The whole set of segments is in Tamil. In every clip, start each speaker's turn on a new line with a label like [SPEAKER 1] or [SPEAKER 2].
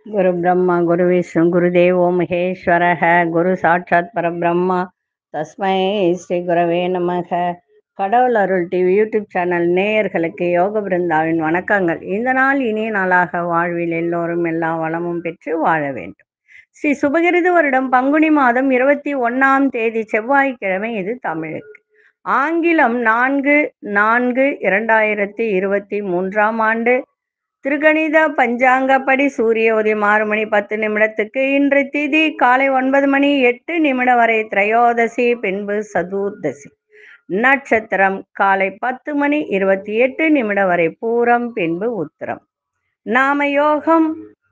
[SPEAKER 1] குரு பிரம்மா குரு விஷ்ணு குருதேவோ மகேஸ்வரः குரு சாட்சாத் பரபிரம்மா தஸ்மை ஸ்ரீ குரவே நமக கடவுள் அருள் டிவி யூடியூப் சேனல் நேயர்களுக்கு யோக பிருந்தாவின் வணக்கங்கள் இந்த நாள் இனிய நாளாக வாழ்வில் எல்லோரும் எல்லா வளமும் பெற்று வாழ வேண்டும் ஸ்ரீ சுபகிருது வருடம் பங்குனி மாதம் இருபத்தி ஒன்னாம் தேதி செவ்வாய்க்கிழமை இது தமிழுக்கு ஆங்கிலம் நான்கு நான்கு இரண்டாயிரத்தி இருபத்தி மூன்றாம் ஆண்டு திருகணித பஞ்சாங்கப்படி சூரிய உதயம் ஆறு மணி பத்து நிமிடத்துக்கு இன்று திதி காலை ஒன்பது மணி எட்டு நிமிடம் வரை திரையோதசி பின்பு சதுர்தசி நட்சத்திரம் காலை பத்து மணி இருபத்தி எட்டு நிமிடம் வரை பூரம் பின்பு உத்திரம் நாம யோகம்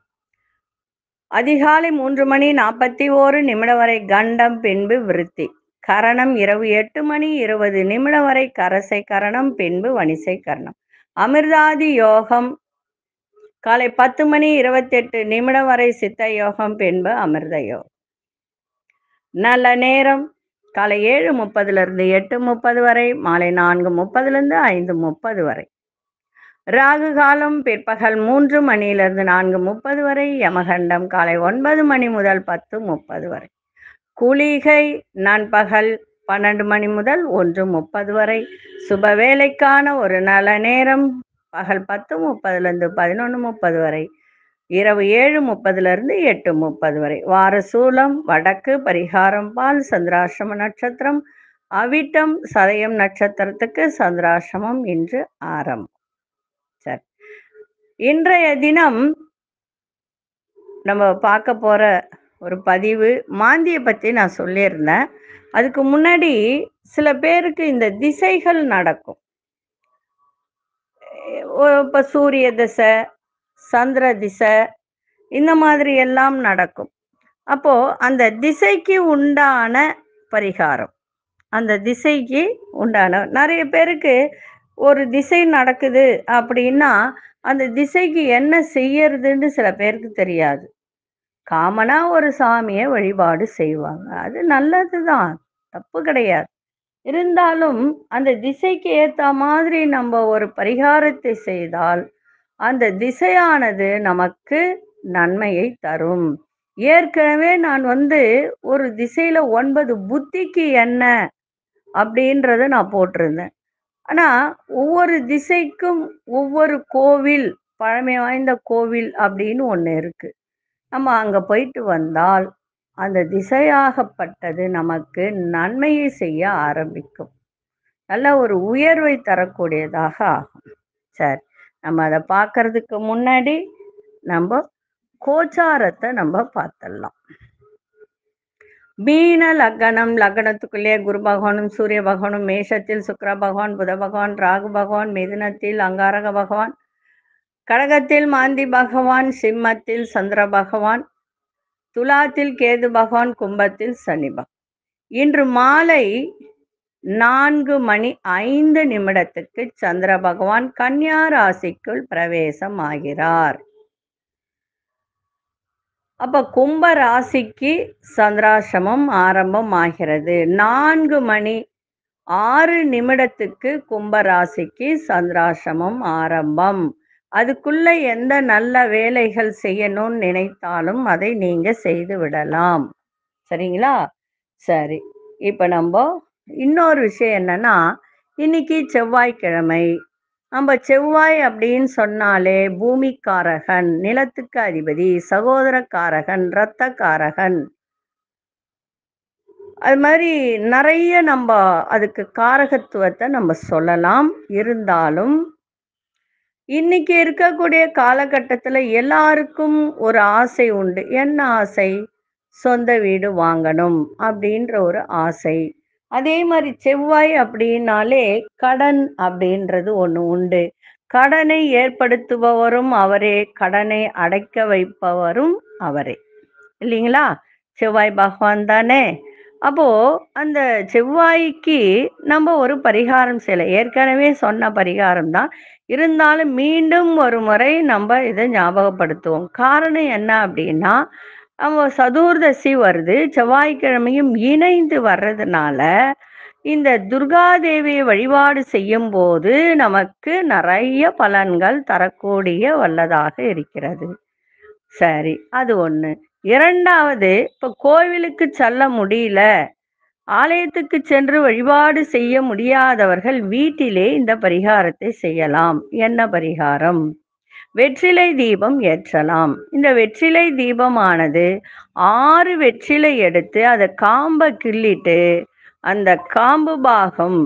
[SPEAKER 1] அதிகாலை மூன்று மணி நாற்பத்தி ஓரு நிமிடம் வரை கண்டம் பின்பு விருத்தி கரணம் இரவு எட்டு மணி இருபது நிமிடம் வரை கரசை கரணம் பின்பு வணிசை கரணம் அமிர்தாதி யோகம் காலை பத்து மணி இருபத்தெட்டு நிமிடம் வரை சித்த யோகம் பின்பு அமிர்த யோகம் நல்ல நேரம் காலை ஏழு முப்பதுல இருந்து எட்டு முப்பது வரை மாலை நான்கு முப்பதுல இருந்து ஐந்து முப்பது வரை ராகு காலம் பிற்பகல் மூன்று மணியிலிருந்து நான்கு முப்பது வரை யமகண்டம் காலை ஒன்பது மணி முதல் பத்து முப்பது வரை குளிகை நண்பகல் பன்னெண்டு மணி முதல் ஒன்று முப்பது வரை சுப வேலைக்கான ஒரு நல்ல நேரம் பகல் பத்து முப்பதுலேருந்து பதினொன்று முப்பது வரை இரவு ஏழு முப்பதுலேருந்து எட்டு முப்பது வரை வார சூலம் வடக்கு பரிகாரம் பால் சந்திராசிரம நட்சத்திரம் அவிட்டம் சதயம் நட்சத்திரத்துக்கு சந்திராசிரமம் இன்று ஆரம்பம் சரி இன்றைய தினம் நம்ம பார்க்க போற ஒரு பதிவு மாந்தியை பற்றி நான் சொல்லியிருந்தேன் அதுக்கு முன்னாடி சில பேருக்கு இந்த திசைகள் நடக்கும் இப்போ சூரிய திசை சந்திர திசை இந்த மாதிரி எல்லாம் நடக்கும் அப்போ அந்த திசைக்கு உண்டான பரிகாரம் அந்த திசைக்கு உண்டான நிறைய பேருக்கு ஒரு திசை நடக்குது அப்படின்னா அந்த திசைக்கு என்ன செய்யறதுன்னு சில பேருக்கு தெரியாது காமனா ஒரு சாமியை வழிபாடு செய்வாங்க அது நல்லது தான் தப்பு கிடையாது இருந்தாலும் அந்த திசைக்கு ஏத்த மாதிரி நம்ம ஒரு பரிகாரத்தை செய்தால் அந்த திசையானது நமக்கு நன்மையை தரும் ஏற்கனவே நான் வந்து ஒரு திசையில ஒன்பது புத்திக்கு என்ன அப்படின்றத நான் போட்டிருந்தேன் ஆனா ஒவ்வொரு திசைக்கும் ஒவ்வொரு கோவில் பழமை வாய்ந்த கோவில் அப்படின்னு ஒன்று இருக்கு நம்ம அங்க போயிட்டு வந்தால் அந்த திசையாகப்பட்டது நமக்கு நன்மையை செய்ய ஆரம்பிக்கும் நல்ல ஒரு உயர்வை தரக்கூடியதாக ஆகும் சரி நம்ம அதை பார்க்கறதுக்கு முன்னாடி நம்ம கோச்சாரத்தை நம்ம பார்த்துடலாம் மீன லக்னம் லக்னத்துக்குள்ளே குரு பகவானும் சூரிய பகவானும் மேஷத்தில் சுக்கர பகவான் புத பகவான் ராகு பகவான் மிதுனத்தில் அங்காரக பகவான் கடகத்தில் மாந்தி பகவான் சிம்மத்தில் சந்திர பகவான் துலாத்தில் கேது பகவான் கும்பத்தில் சனி பகவான் இன்று மாலை நான்கு மணி ஐந்து நிமிடத்துக்கு சந்திர பகவான் கன்னியா ராசிக்குள் பிரவேசம் ஆகிறார் அப்ப கும்ப ராசிக்கு சந்திராசிரமம் ஆரம்பம் ஆகிறது நான்கு மணி ஆறு நிமிடத்துக்கு கும்ப ராசிக்கு சந்திராசிரமம் ஆரம்பம் அதுக்குள்ள எந்த நல்ல வேலைகள் செய்யணும்னு நினைத்தாலும் அதை நீங்க செய்து விடலாம் சரிங்களா சரி இப்ப நம்ம இன்னொரு விஷயம் என்னன்னா இன்னைக்கு செவ்வாய்க்கிழமை நம்ம செவ்வாய் அப்படின்னு சொன்னாலே பூமிக்காரகன் நிலத்துக்கு அதிபதி சகோதரக்காரகன் இரத்தக்காரகன் அது மாதிரி நிறைய நம்ம அதுக்கு காரகத்துவத்தை நம்ம சொல்லலாம் இருந்தாலும் இன்னைக்கு இருக்கக்கூடிய காலகட்டத்தில் எல்லாருக்கும் ஒரு ஆசை உண்டு என்ன ஆசை சொந்த வீடு வாங்கணும் அப்படின்ற ஒரு ஆசை அதே மாதிரி செவ்வாய் அப்படின்னாலே கடன் அப்படின்றது ஒன்று உண்டு கடனை ஏற்படுத்துபவரும் அவரே கடனை அடைக்க வைப்பவரும் அவரே இல்லைங்களா செவ்வாய் பகவான் தானே அப்போ அந்த செவ்வாய்க்கு நம்ம ஒரு பரிகாரம் செய்யலாம் ஏற்கனவே சொன்ன பரிகாரம் தான் இருந்தாலும் மீண்டும் ஒரு முறை நம்ம இதை ஞாபகப்படுத்துவோம் காரணம் என்ன அப்படின்னா நம்ம சதுர்தசி வருது செவ்வாய்க்கிழமையும் இணைந்து வர்றதுனால இந்த துர்காதேவியை வழிபாடு செய்யும் போது நமக்கு நிறைய பலன்கள் தரக்கூடிய வல்லதாக இருக்கிறது சரி அது ஒண்ணு இரண்டாவது இப்ப கோவிலுக்கு செல்ல முடியல ஆலயத்துக்கு சென்று வழிபாடு செய்ய முடியாதவர்கள் வீட்டிலே இந்த பரிகாரத்தை செய்யலாம் என்ன பரிகாரம் வெற்றிலை தீபம் ஏற்றலாம் இந்த வெற்றிலை தீபமானது ஆறு வெற்றிலை எடுத்து அதை காம்பை கிள்ளிட்டு அந்த காம்பு பாகம்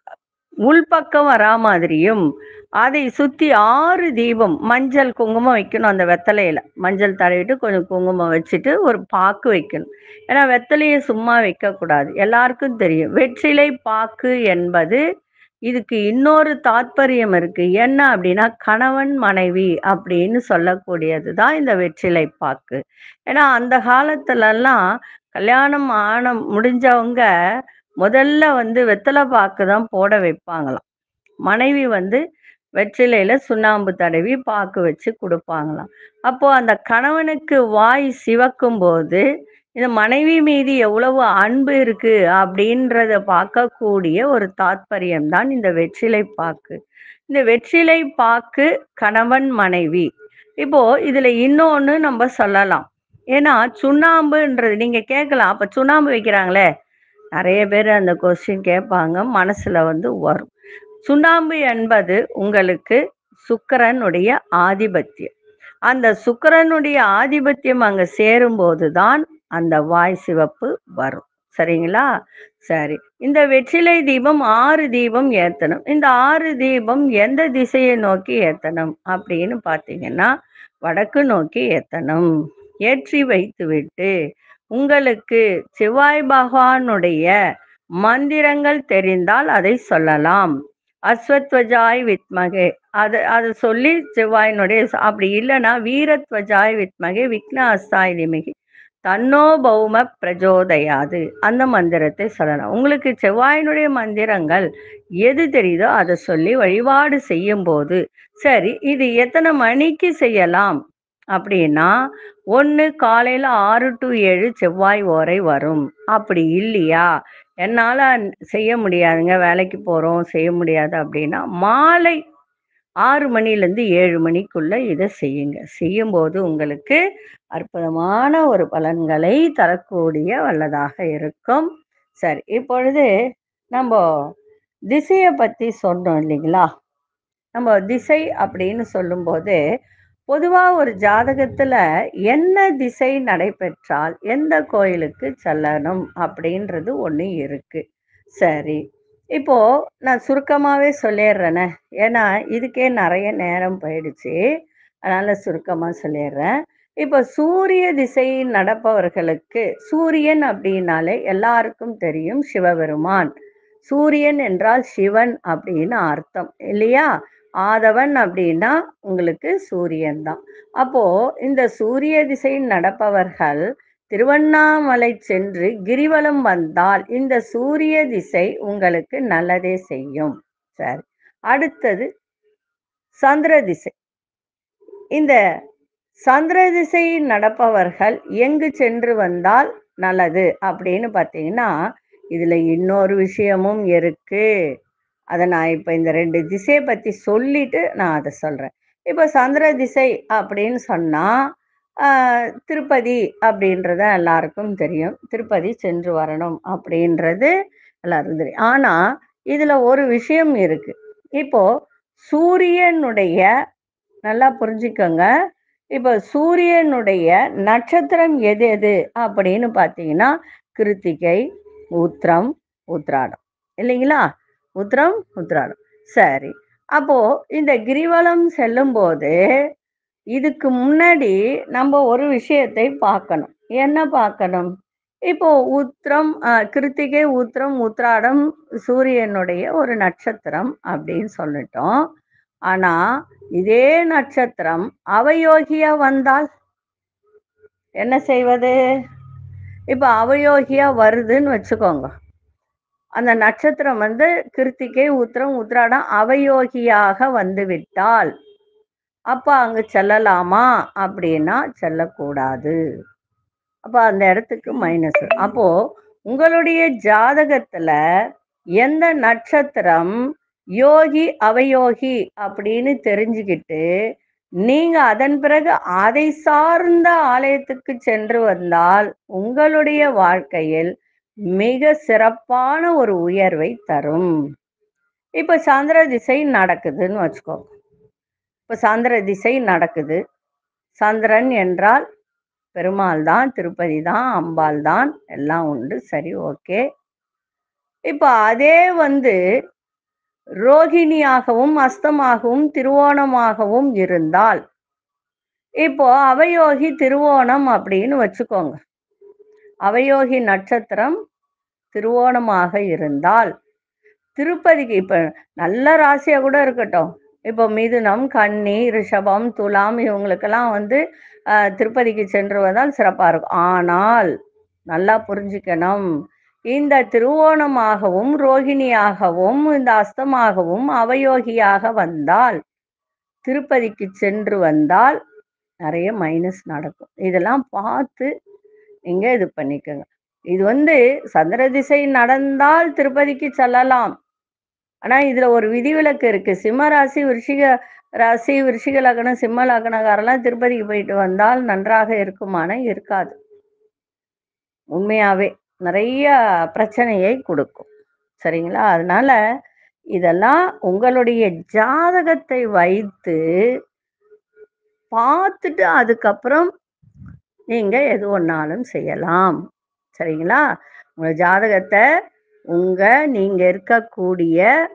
[SPEAKER 1] உள்பக்கம் வரா மாதிரியும் அதை சுத்தி ஆறு தீபம் மஞ்சள் குங்குமம் வைக்கணும் அந்த வெத்தலையில மஞ்சள் தடவிட்டு கொஞ்சம் குங்குமம் வச்சுட்டு ஒரு பாக்கு வைக்கணும் ஏன்னா வெத்தலையை சும்மா வைக்கக்கூடாது எல்லாருக்கும் தெரியும் வெற்றிலை பாக்கு என்பது இதுக்கு இன்னொரு தாத்பரியம் இருக்கு என்ன அப்படின்னா கணவன் மனைவி அப்படின்னு சொல்லக்கூடியது தான் இந்த வெற்றிலை பாக்கு ஏன்னா அந்த காலத்துலலாம் கல்யாணம் ஆன முடிஞ்சவங்க முதல்ல வந்து வெத்தலை பாக்கு தான் போட வைப்பாங்களாம் மனைவி வந்து வெற்றிலையில சுண்ணாம்பு தடவி பாக்கு வச்சு கொடுப்பாங்களாம் அப்போ அந்த கணவனுக்கு வாய் சிவக்கும் போது இந்த மனைவி மீது எவ்வளவு அன்பு இருக்கு அப்படின்றத பார்க்கக்கூடிய ஒரு தாத்பரியம் தான் இந்த வெற்றிலை பாக்கு இந்த வெற்றிலை பாக்கு கணவன் மனைவி இப்போ இதுல இன்னொன்னு நம்ம சொல்லலாம் ஏன்னா சுண்ணாம்புன்றது நீங்க கேட்கலாம் அப்ப சுண்ணாம்பு வைக்கிறாங்களே நிறைய பேர் அந்த கொஸ்டின் கேட்பாங்க மனசுல வந்து வரும் சுண்ணாம்பு என்பது உங்களுக்கு சுக்கிரனுடைய ஆதிபத்தியம் அந்த சுக்கிரனுடைய ஆதிபத்தியம் அங்க சேரும்போது தான் அந்த வாய் சிவப்பு வரும் சரிங்களா சரி இந்த வெற்றிலை தீபம் ஆறு தீபம் ஏத்தணும் இந்த ஆறு தீபம் எந்த திசையை நோக்கி ஏத்தணும் அப்படின்னு பார்த்தீங்கன்னா வடக்கு நோக்கி ஏத்தணும் ஏற்றி வைத்துவிட்டு உங்களுக்கு செவ்வாய் பகவானுடைய மந்திரங்கள் தெரிந்தால் அதை சொல்லலாம் அஸ்வத்வஜாய் வித்மகே அது அது சொல்லி செவ்வாயினுடைய அப்படி இல்லைன்னா வீரத்வஜாய் வித்மகே விக்ன அஸ்தாய் நிமிகி தன்னோ பௌம பிரஜோதயாது அந்த மந்திரத்தை சொல்லலாம் உங்களுக்கு செவ்வாயினுடைய மந்திரங்கள் எது தெரியுதோ அதை சொல்லி வழிபாடு செய்யும் போது சரி இது எத்தனை மணிக்கு செய்யலாம் அப்படின்னா ஒன்று காலையில் ஆறு டு ஏழு செவ்வாய் ஓரை வரும் அப்படி இல்லையா என்னால் செய்ய முடியாதுங்க வேலைக்கு போகிறோம் செய்ய முடியாது அப்படின்னா மாலை ஆறு மணிலேருந்து ஏழு மணிக்குள்ள இதை செய்யுங்க செய்யும்போது உங்களுக்கு அற்புதமான ஒரு பலன்களை தரக்கூடிய வல்லதாக இருக்கும் சரி இப்பொழுது நம்ம திசையை பற்றி சொன்னோம் இல்லைங்களா நம்ம திசை அப்படின்னு சொல்லும்போது பொதுவாக ஒரு ஜாதகத்தில் என்ன திசை நடைபெற்றால் எந்த கோயிலுக்கு செல்லணும் அப்படின்றது ஒன்று இருக்கு சரி இப்போ நான் சுருக்கமாகவே சொல்லிடுறேனே ஏன்னா இதுக்கே நிறைய நேரம் போயிடுச்சு அதனால சுருக்கமாக சொல்லிடுறேன் இப்போ சூரிய திசையில் நடப்பவர்களுக்கு சூரியன் அப்படின்னாலே எல்லாருக்கும் தெரியும் சிவபெருமான் சூரியன் என்றால் சிவன் அப்படின்னு அர்த்தம் இல்லையா ஆதவன் அப்படின்னா உங்களுக்கு சூரியன் தான் அப்போ இந்த சூரிய திசையில் நடப்பவர்கள் திருவண்ணாமலை சென்று கிரிவலம் வந்தால் இந்த சூரிய திசை உங்களுக்கு நல்லதே செய்யும் சரி அடுத்தது சந்திர திசை இந்த சந்திர திசையில் நடப்பவர்கள் எங்கு சென்று வந்தால் நல்லது அப்படின்னு பார்த்தீங்கன்னா இதுல இன்னொரு விஷயமும் இருக்கு அதை நான் இப்போ இந்த ரெண்டு திசையை பற்றி சொல்லிட்டு நான் அதை சொல்கிறேன் இப்போ சந்திர திசை அப்படின்னு சொன்னால் திருப்பதி அப்படின்றத எல்லாருக்கும் தெரியும் திருப்பதி சென்று வரணும் அப்படின்றது எல்லாருக்கும் தெரியும் ஆனால் இதில் ஒரு விஷயம் இருக்கு இப்போ சூரியனுடைய நல்லா புரிஞ்சுக்கோங்க இப்போ சூரியனுடைய நட்சத்திரம் எது எது அப்படின்னு பார்த்தீங்கன்னா கிருத்திகை உத்திரம் உத்ராடம் இல்லைங்களா உத்திரம் உத்ராடம் சரி அப்போ இந்த கிரிவலம் செல்லும்போது இதுக்கு முன்னாடி நம்ம ஒரு விஷயத்தை பார்க்கணும் என்ன பார்க்கணும் இப்போ உத்திரம் அஹ், கிருத்திகை உத்திரம் உத்ராடம் சூரியனுடைய ஒரு நட்சத்திரம் அப்படின்னு சொல்லிட்டோம் ஆனா இதே நட்சத்திரம் அவயோகியா வந்தால் என்ன செய்வது இப்போ அவயோகியா வருதுன்னு வச்சுக்கோங்க அந்த நட்சத்திரம் வந்து கிருத்திகை உத்திரம் உத்திராடம் அவயோகியாக வந்து விட்டால் அப்ப அங்கு செல்லலாமா அப்படின்னா செல்லக்கூடாது அப்ப அந்த இடத்துக்கு மைனஸ் அப்போ உங்களுடைய ஜாதகத்துல எந்த நட்சத்திரம் யோகி அவயோகி அப்படின்னு தெரிஞ்சுக்கிட்டு நீங்க அதன் பிறகு அதை சார்ந்த ஆலயத்துக்கு சென்று வந்தால் உங்களுடைய வாழ்க்கையில் மிக சிறப்பான ஒரு உயர்வை தரும் இப்ப சந்திர திசை நடக்குதுன்னு வச்சுக்கோங்க இப்ப சந்திர திசை நடக்குது சந்திரன் என்றால் பெருமாள் தான் திருப்பதி தான் அம்பாள் தான் எல்லாம் உண்டு சரி ஓகே இப்போ அதே வந்து ரோகிணியாகவும் அஸ்தமாகவும் திருவோணமாகவும் இருந்தால் இப்போ அவயோகி திருவோணம் அப்படின்னு வச்சுக்கோங்க அவயோகி நட்சத்திரம் திருவோணமாக இருந்தால் திருப்பதிக்கு இப்ப நல்ல ராசியா கூட இருக்கட்டும் இப்போ மிதுனம் கன்னி ரிஷபம் துலாம் இவங்களுக்கெல்லாம் வந்து ஆஹ், திருப்பதிக்கு சென்று வந்தால் சிறப்பா இருக்கும் ஆனால் நல்லா புரிஞ்சுக்கணும் இந்த திருவோணமாகவும் ரோகிணியாகவும் இந்த அஸ்தமாகவும் அவயோகியாக வந்தால் திருப்பதிக்கு சென்று வந்தால் நிறைய மைனஸ் நடக்கும் இதெல்லாம் பார்த்து நீங்க இது பண்ணிக்கோங்க இது வந்து சந்திர திசை நடந்தால் திருப்பதிக்கு செல்லலாம் ஆனா இதுல ஒரு விதிவிலக்கு இருக்கு சிம்ம ராசி விருஷிக ராசி விருஷிக லக்னம் சிம்ம லக்னக்காரெல்லாம் திருப்பதிக்கு போயிட்டு வந்தால் நன்றாக இருக்குமான இருக்காது உண்மையாவே நிறைய பிரச்சனையை கொடுக்கும் சரிங்களா அதனால இதெல்லாம் உங்களுடைய ஜாதகத்தை வைத்து பார்த்துட்டு அதுக்கப்புறம் நீங்க எது ஒன்னாலும் செய்யலாம் சரிங்களா உங்க ஜாதகத்தை உங்க நீங்க இருக்கக்கூடிய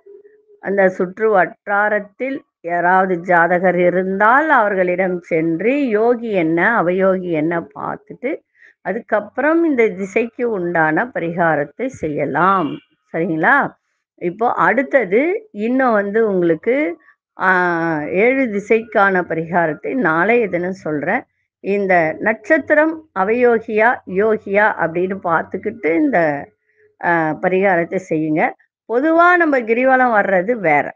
[SPEAKER 1] அந்த சுற்று வட்டாரத்தில் யாராவது ஜாதகர் இருந்தால் அவர்களிடம் சென்று யோகி என்ன அவயோகி என்ன பார்த்துட்டு அதுக்கப்புறம் இந்த திசைக்கு உண்டான பரிகாரத்தை செய்யலாம் சரிங்களா இப்போ அடுத்தது இன்னும் வந்து உங்களுக்கு ஆஹ், ஏழு திசைக்கான பரிகாரத்தை நாளைய தினம் சொல்றேன் இந்த நட்சத்திரம் அவயோகியா யோகியா அப்படின்னு பார்த்துக்கிட்டு இந்த ஆஹ், பரிகாரத்தை செய்யுங்க பொதுவா நம்ம கிரிவலம் வர்றது வேற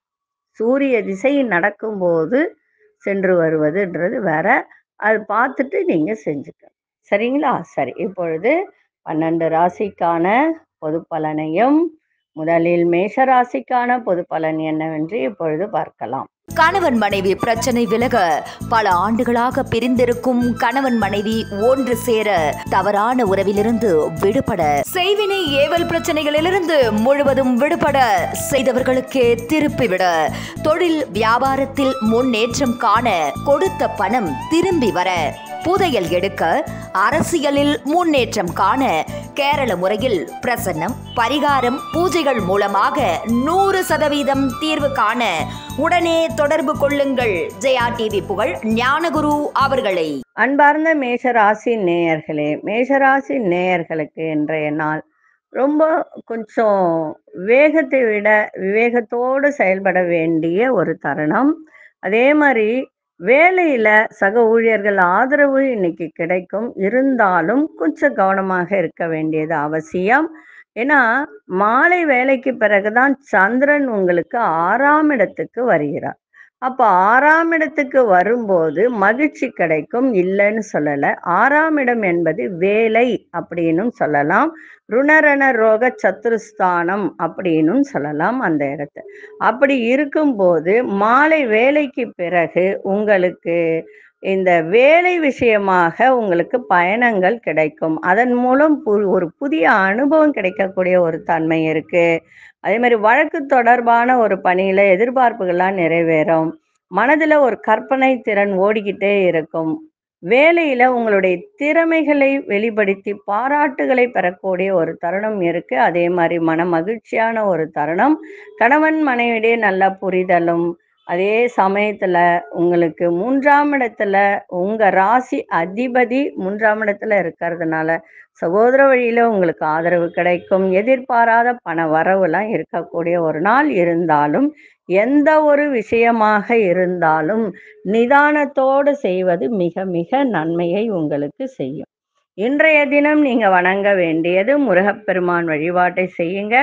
[SPEAKER 1] சூரிய திசை நடக்கும்போது சென்று வருவதுன்றது வேற அது பார்த்துட்டு நீங்க செஞ்சுக்கணும் சரிங்களா சரி இப்பொழுது பன்னெண்டு ராசிக்கான பொது பலனையும் முதலில் மேஷ ராசிக்கான பொது பலன் என்னவென்று இப்பொழுது பார்க்கலாம்
[SPEAKER 2] கணவன் மனைவி பிரச்சனை விலக பல ஆண்டுகளாக பிரிந்திருக்கும் கணவன் மனைவி ஒன்று சேர தவறான உறவிலிருந்து விடுபட செய்வினை ஏவல் பிரச்சனைகளிலிருந்து முழுவதும் விடுபட செய்தவர்களுக்கே திருப்பிவிட தொழில் வியாபாரத்தில் முன்னேற்றம் காண கொடுத்த பணம் திரும்பி வர புதையல் எடுக்க அரசியலில் முன்னேற்றம் காண கேரள முறையில் பிரசன்னம் பரிகாரம் பூஜைகள் மூலமாக நூறு சதவீதம் தீர்வு காண உடனே தொடர்பு கொள்ளுங்கள் ஜெயா டிவி புகழ் ஞானகுரு அவர்களை
[SPEAKER 1] அன்பார்ந்த மேஷராசி நேயர்களே மேஷராசி நேயர்களுக்கு இன்றைய நாள் ரொம்ப கொஞ்சம் வேகத்தை விட விவேகத்தோடு செயல்பட வேண்டிய ஒரு தருணம் அதே மாதிரி வேலையில சக ஊழியர்கள் ஆதரவு இன்னைக்கு கிடைக்கும் இருந்தாலும் கொஞ்சம் கவனமாக இருக்க வேண்டியது அவசியம் ஏன்னா மாலை வேலைக்கு பிறகுதான் சந்திரன் உங்களுக்கு ஆறாம் இடத்துக்கு வருகிறார் அப்ப ஆறாம் இடத்துக்கு வரும்போது மகிழ்ச்சி கிடைக்கும் இல்லைன்னு சொல்லல ஆறாம் இடம் என்பது வேலை அப்படின்னும் சொல்லலாம் ருணரண ரோக சத்துருஸ்தானம் அப்படின்னும் சொல்லலாம் அந்த இடத்த அப்படி இருக்கும்போது மாலை வேலைக்கு பிறகு உங்களுக்கு இந்த வேலை விஷயமாக உங்களுக்கு பயணங்கள் கிடைக்கும் அதன் மூலம் பு- ஒரு புதிய அனுபவம் கிடைக்கக்கூடிய ஒரு தன்மை இருக்கு அதே மாதிரி வழக்கு தொடர்பான ஒரு பணியில எதிர்பார்ப்புகள்லாம் நிறைவேறும் மனதுல ஒரு கற்பனை திறன் ஓடிக்கிட்டே இருக்கும் வேலையில உங்களுடைய திறமைகளை வெளிப்படுத்தி பாராட்டுகளை பெறக்கூடிய ஒரு தருணம் இருக்கு அதே மாதிரி மன மகிழ்ச்சியான ஒரு தருணம் கணவன் மனைவிடையே நல்ல புரிதலும் அதே சமயத்துல உங்களுக்கு மூன்றாம் இடத்துல உங்க ராசி அதிபதி மூன்றாம் இடத்துல இருக்கிறதுனால சகோதர வழியில உங்களுக்கு ஆதரவு கிடைக்கும் எதிர்பாராத பண வரவுலாம் இருக்கக்கூடிய ஒரு நாள் இருந்தாலும் எந்த ஒரு விஷயமாக இருந்தாலும் நிதானத்தோடு செய்வது மிக மிக நன்மையை உங்களுக்கு செய்யும் இன்றைய தினம் நீங்க வணங்க வேண்டியது முருகப்பெருமான் வழிபாட்டை செய்யுங்க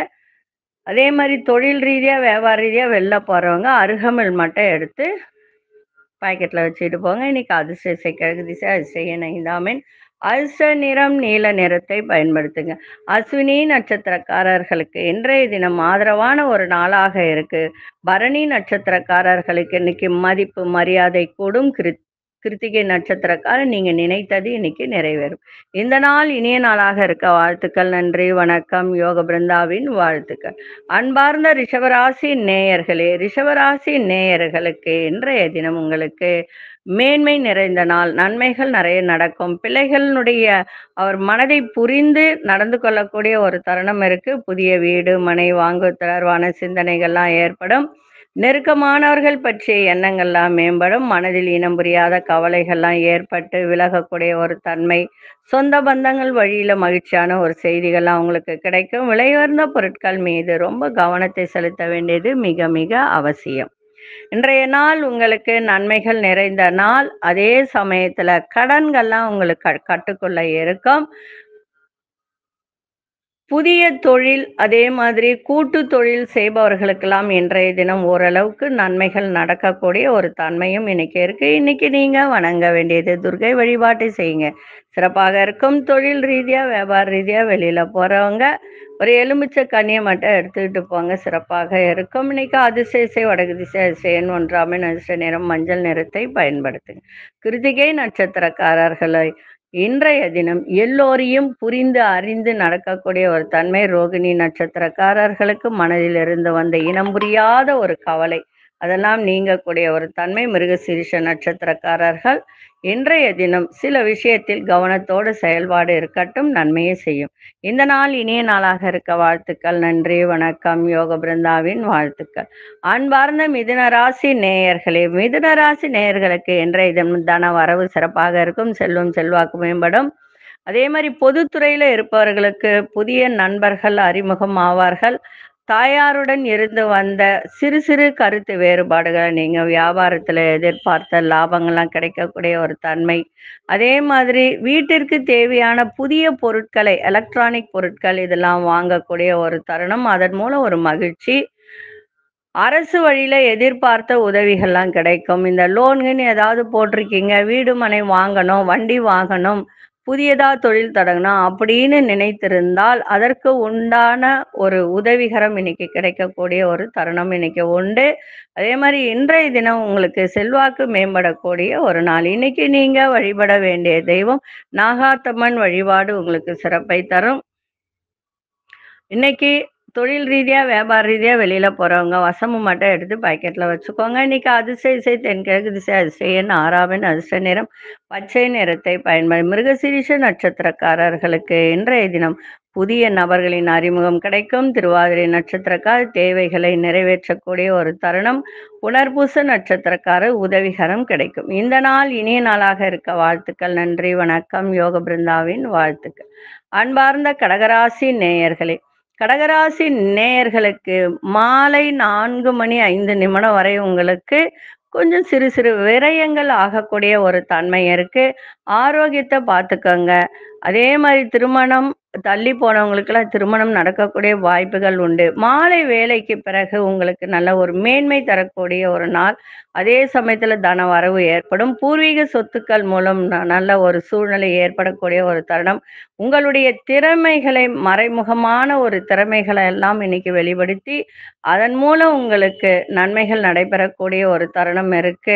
[SPEAKER 1] அதே மாதிரி தொழில் ரீதியா வியாபார ரீதியா வெளில போறவங்க அருகமல் மட்டும் எடுத்து பாக்கெட்ல வச்சுட்டு போங்க இன்னைக்கு அதிர்ஷ்ட திசை கிழக்கு திசை அதிர்ஷ்ட எண் ஐந்தாமின் அதிர்ஷ்ட நிறம் நீல நிறத்தை பயன்படுத்துங்க அஸ்வினி நட்சத்திரக்காரர்களுக்கு இன்றைய தினம் ஆதரவான ஒரு நாளாக இருக்கு பரணி நட்சத்திரக்காரர்களுக்கு இன்னைக்கு மதிப்பு மரியாதை கூடும் கிருத் கிருத்திகை நட்சத்திரக்காரர் நீங்க நினைத்தது இன்னைக்கு நிறைவேறும் இந்த நாள் இனிய நாளாக இருக்க வாழ்த்துக்கள் நன்றி வணக்கம் யோக பிருந்தாவின் வாழ்த்துக்கள் அன்பார்ந்த ரிஷபராசி நேயர்களே ரிஷபராசி நேயர்களுக்கு இன்றைய தினம் உங்களுக்கு மேன்மை நிறைந்த நாள் நன்மைகள் நிறைய நடக்கும் பிள்ளைகளுடைய அவர் மனதை புரிந்து நடந்து கொள்ளக்கூடிய ஒரு தருணம் இருக்கு புதிய வீடு மனை வாங்கு தொடர்பான சிந்தனைகள்லாம் ஏற்படும் நெருக்கமானவர்கள் பற்றிய எண்ணங்கள்லாம் மேம்படும் மனதில் இனம் புரியாத கவலைகள்லாம் ஏற்பட்டு விலகக்கூடிய ஒரு தன்மை சொந்த பந்தங்கள் வழியில மகிழ்ச்சியான ஒரு செய்திகள்லாம் உங்களுக்கு கிடைக்கும் விலையுயர்ந்த பொருட்கள் மீது ரொம்ப கவனத்தை செலுத்த வேண்டியது மிக மிக அவசியம் இன்றைய நாள் உங்களுக்கு நன்மைகள் நிறைந்த நாள் அதே சமயத்துல கடன்கள்லாம் உங்களுக்கு க- கட்டுக்குள்ள இருக்கும் புதிய தொழில் அதே மாதிரி கூட்டு தொழில் செய்பவர்களுக்கெல்லாம் இன்றைய தினம் ஓரளவுக்கு நன்மைகள் நடக்கக்கூடிய ஒரு தன்மையும் இன்னைக்கு இருக்கு இன்னைக்கு நீங்க வணங்க வேண்டியது துர்கை வழிபாட்டை செய்யுங்க சிறப்பாக இருக்கும் தொழில் ரீதியா வியாபார ரீதியா வெளியில போறவங்க ஒரு எலுமிச்சை கனியை மட்டும் எடுத்துக்கிட்டு போங்க சிறப்பாக இருக்கும் இன்னைக்கு அதிசயசை வடக்கு திசை அதிசயன் ஒன்றாமை அதிர்ஷ்ட நிறம் மஞ்சள் நிறத்தை பயன்படுத்துங்க கிருத்திகை நட்சத்திரக்காரர்களை இன்றைய தினம் எல்லோரையும் புரிந்து அறிந்து நடக்கக்கூடிய ஒரு தன்மை ரோகிணி நட்சத்திரக்காரர்களுக்கு மனதில் இருந்து வந்த இனம் புரியாத ஒரு கவலை அதெல்லாம் நீங்கக்கூடிய ஒரு தன்மை மிருகசீரிஷ நட்சத்திரக்காரர்கள் இன்றைய தினம் சில விஷயத்தில் கவனத்தோடு செயல்பாடு இருக்கட்டும் நன்மையை செய்யும் இந்த நாள் இனிய நாளாக இருக்க வாழ்த்துக்கள் நன்றி வணக்கம் யோக பிருந்தாவின் வாழ்த்துக்கள் அன்பார்ந்த மிதுன ராசி நேயர்களே மிதுன ராசி நேயர்களுக்கு இன்றைய தினம் தன வரவு சிறப்பாக இருக்கும் செல்வம் செல்வாக்கு மேம்படும் அதே மாதிரி பொதுத்துறையில இருப்பவர்களுக்கு புதிய நண்பர்கள் அறிமுகம் ஆவார்கள் தாயாருடன் இருந்து வந்த சிறு சிறு கருத்து வேறுபாடுகளை நீங்க வியாபாரத்துல எதிர்பார்த்த லாபங்கள்லாம் கிடைக்கக்கூடிய ஒரு தன்மை அதே மாதிரி வீட்டிற்கு தேவையான புதிய பொருட்களை எலக்ட்ரானிக் பொருட்கள் இதெல்லாம் வாங்கக்கூடிய ஒரு தருணம் அதன் மூலம் ஒரு மகிழ்ச்சி அரசு வழியில எதிர்பார்த்த உதவிகள்லாம் கிடைக்கும் இந்த லோனுன்னு ஏதாவது போட்டிருக்கீங்க வீடு மனை வாங்கணும் வண்டி வாங்கணும் புதியதா தொழில் தொடங்கணும் அப்படின்னு நினைத்திருந்தால் அதற்கு உண்டான ஒரு உதவிகரம் இன்னைக்கு கிடைக்கக்கூடிய ஒரு தருணம் இன்னைக்கு உண்டு அதே மாதிரி இன்றைய தினம் உங்களுக்கு செல்வாக்கு மேம்படக்கூடிய ஒரு நாள் இன்னைக்கு நீங்க வழிபட வேண்டிய தெய்வம் நாகாத்தம்மன் வழிபாடு உங்களுக்கு சிறப்பை தரும் இன்னைக்கு தொழில் ரீதியா வியாபார ரீதியா வெளியில போறவங்க வசம்பு மட்டும் எடுத்து பாக்கெட்ல வச்சுக்கோங்க இன்னைக்கு அதிசய இசை தென்கிழக்கு திசை அதிசயன் ஆறாவின் அதிர்ஷ்ட நிறம் பச்சை நிறத்தை பயன்படு மிருகசீரிஷ நட்சத்திரக்காரர்களுக்கு இன்றைய தினம் புதிய நபர்களின் அறிமுகம் கிடைக்கும் திருவாதிரை நட்சத்திரக்கார் தேவைகளை நிறைவேற்றக்கூடிய ஒரு தருணம் புனர்பூச நட்சத்திரக்காரர் உதவிகரம் கிடைக்கும் இந்த நாள் இனிய நாளாக இருக்க வாழ்த்துக்கள் நன்றி வணக்கம் யோக பிருந்தாவின் வாழ்த்துக்கள் அன்பார்ந்த கடகராசி நேயர்களே கடகராசி நேயர்களுக்கு மாலை நான்கு மணி ஐந்து நிமிடம் வரை உங்களுக்கு கொஞ்சம் சிறு சிறு விரயங்கள் ஆகக்கூடிய ஒரு தன்மை இருக்கு ஆரோக்கியத்தை பார்த்துக்கோங்க அதே மாதிரி திருமணம் தள்ளி போனவங்களுக்கெல்லாம் திருமணம் நடக்கக்கூடிய வாய்ப்புகள் உண்டு மாலை வேலைக்கு பிறகு உங்களுக்கு நல்ல ஒரு மேன்மை தரக்கூடிய ஒரு நாள் அதே சமயத்துல தன வரவு ஏற்படும் பூர்வீக சொத்துக்கள் மூலம் ந- நல்ல ஒரு சூழ்நிலை ஏற்படக்கூடிய ஒரு தருணம் உங்களுடைய திறமைகளை மறைமுகமான ஒரு திறமைகளை எல்லாம் இன்னைக்கு வெளிப்படுத்தி அதன் மூலம் உங்களுக்கு நன்மைகள் நடைபெறக்கூடிய ஒரு தருணம் இருக்கு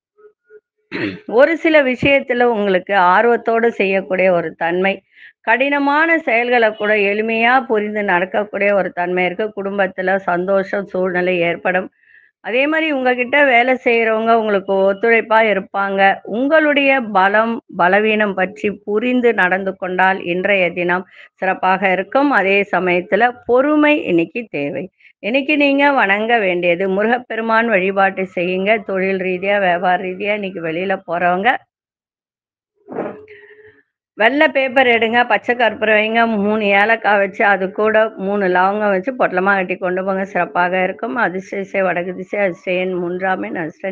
[SPEAKER 1] ஒரு சில விஷயத்துல உங்களுக்கு ஆர்வத்தோடு செய்யக்கூடிய ஒரு தன்மை கடினமான செயல்களை கூட எளிமையா புரிந்து நடக்கக்கூடிய ஒரு தன்மை இருக்கு குடும்பத்துல சந்தோஷம் சூழ்நிலை ஏற்படும் அதே மாதிரி உங்ககிட்ட வேலை செய்யறவங்க உங்களுக்கு ஒத்துழைப்பா இருப்பாங்க உங்களுடைய பலம் பலவீனம் பற்றி புரிந்து நடந்து கொண்டால் இன்றைய தினம் சிறப்பாக இருக்கும் அதே சமயத்துல பொறுமை இன்னைக்கு தேவை இன்னைக்கு நீங்க வணங்க வேண்டியது முருகப்பெருமான் வழிபாட்டு செய்யுங்க தொழில் ரீதியா வியாபார ரீதியா இன்னைக்கு வெளியில போறவங்க வெள்ளை பேப்பர் எடுங்க பச்சை கற்பூரம் வைங்க மூணு ஏலக்காய் வச்சு அது கூட மூணு லவங்கம் வச்சு பொட்டலமா கட்டி கொண்டு போங்க சிறப்பாக இருக்கும் அதிசய வடக்கு திசை அதிசயன் மூன்றாமே நஷ்ட நேரம்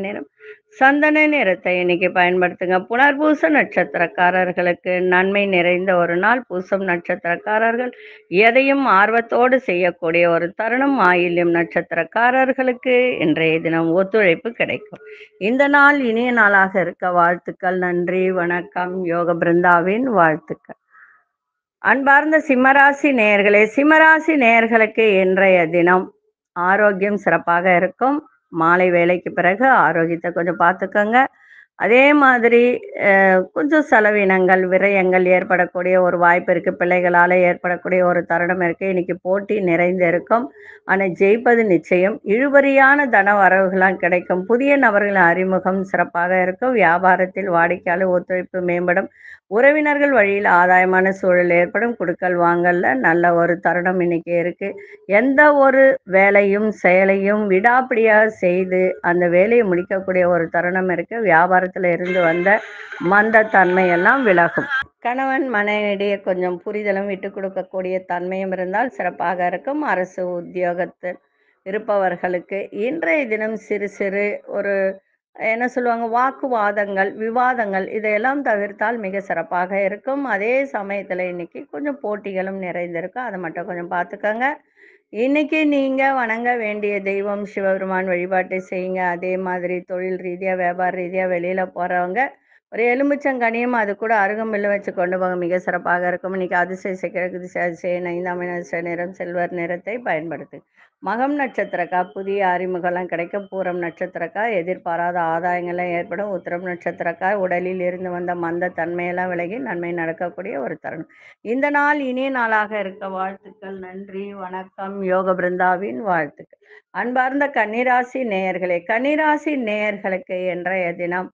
[SPEAKER 1] சந்தன நிறத்தை இன்னைக்கு பயன்படுத்துங்க புனர்பூச நட்சத்திரக்காரர்களுக்கு நன்மை நிறைந்த ஒரு நாள் பூசம் நட்சத்திரக்காரர்கள் எதையும் ஆர்வத்தோடு செய்யக்கூடிய ஒரு தருணம் ஆயில்யம் நட்சத்திரக்காரர்களுக்கு இன்றைய தினம் ஒத்துழைப்பு கிடைக்கும் இந்த நாள் இனிய நாளாக இருக்க வாழ்த்துக்கள் நன்றி வணக்கம் யோக பிருந்தாவின் வாழ்த்துக்கள் அன்பார்ந்த சிம்மராசி நேயர்களே சிம்மராசி நேயர்களுக்கு இன்றைய தினம் ஆரோக்கியம் சிறப்பாக இருக்கும் மாலை வேலைக்கு பிறகு ஆரோக்கியத்தை கொஞ்சம் பார்த்துக்கோங்க அதே மாதிரி அஹ், கொஞ்சம் செலவினங்கள் விரயங்கள் ஏற்படக்கூடிய ஒரு வாய்ப்பு இருக்கு பிள்ளைகளால் ஏற்படக்கூடிய ஒரு தருணம் இருக்கு இன்னைக்கு போட்டி நிறைந்து இருக்கும் ஆனால் ஜெயிப்பது நிச்சயம் இழுபறியான தன வரவுகளாம் கிடைக்கும் புதிய நபர்களின் அறிமுகம் சிறப்பாக இருக்கும் வியாபாரத்தில் வாடிக்கையாளர் ஒத்துழைப்பு மேம்படும் உறவினர்கள் வழியில் ஆதாயமான சூழல் ஏற்படும் குடுக்கல் வாங்கல்ல நல்ல ஒரு தருணம் இன்னைக்கு இருக்கு எந்த ஒரு வேலையும் செயலையும் விடாப்பிடியாக செய்து அந்த வேலையை முடிக்கக்கூடிய ஒரு தருணம் இருக்கு வியாபாரத்தில் இருந்து வந்த மந்த தன்மையெல்லாம் விலகும் கணவன் மனைவிடையே கொஞ்சம் புரிதலும் விட்டு கொடுக்கக்கூடிய தன்மையும் இருந்தால் சிறப்பாக இருக்கும் அரசு உத்தியோகத்தில் இருப்பவர்களுக்கு இன்றைய தினம் சிறு சிறு ஒரு என்ன சொல்லுவாங்க வாக்குவாதங்கள் விவாதங்கள் இதையெல்லாம் தவிர்த்தால் மிக சிறப்பாக இருக்கும் அதே சமயத்தில் இன்னைக்கு கொஞ்சம் போட்டிகளும் நிறைந்திருக்கும் அதை மட்டும் கொஞ்சம் பார்த்துக்கோங்க இன்னைக்கு நீங்க வணங்க வேண்டிய தெய்வம் சிவபெருமான் வழிபாட்டை செய்யுங்க அதே மாதிரி தொழில் ரீதியா வியாபார ரீதியா வெளியில போறவங்க ஒரு எலுமிச்சங்கனியும் அது கூட அருகம்பில்லும் வச்சு கொண்டு போங்க மிக சிறப்பாக இருக்கும் இன்னைக்கு அதிசய கிழக்கு திசை அதிசய ஐந்தாம் நட்சத்திர நிறம் சில்வர் நிறத்தை பயன்படுத்து மகம் நட்சத்திரக்கா புதிய அறிமுகம்லாம் கிடைக்கும் பூரம் நட்சத்திரக்கா எதிர்பாராத ஆதாயங்கள்லாம் ஏற்படும் உத்திரம் நட்சத்திரக்கா உடலில் இருந்து வந்த மந்த தன்மையெல்லாம் விலகி நன்மை நடக்கக்கூடிய ஒரு தருணம் இந்த நாள் இனிய நாளாக இருக்க வாழ்த்துக்கள் நன்றி வணக்கம் யோக பிருந்தாவின் வாழ்த்துக்கள் அன்பார்ந்த கன்னிராசி நேயர்களே கன்னிராசி நேயர்களுக்கு இன்றைய தினம்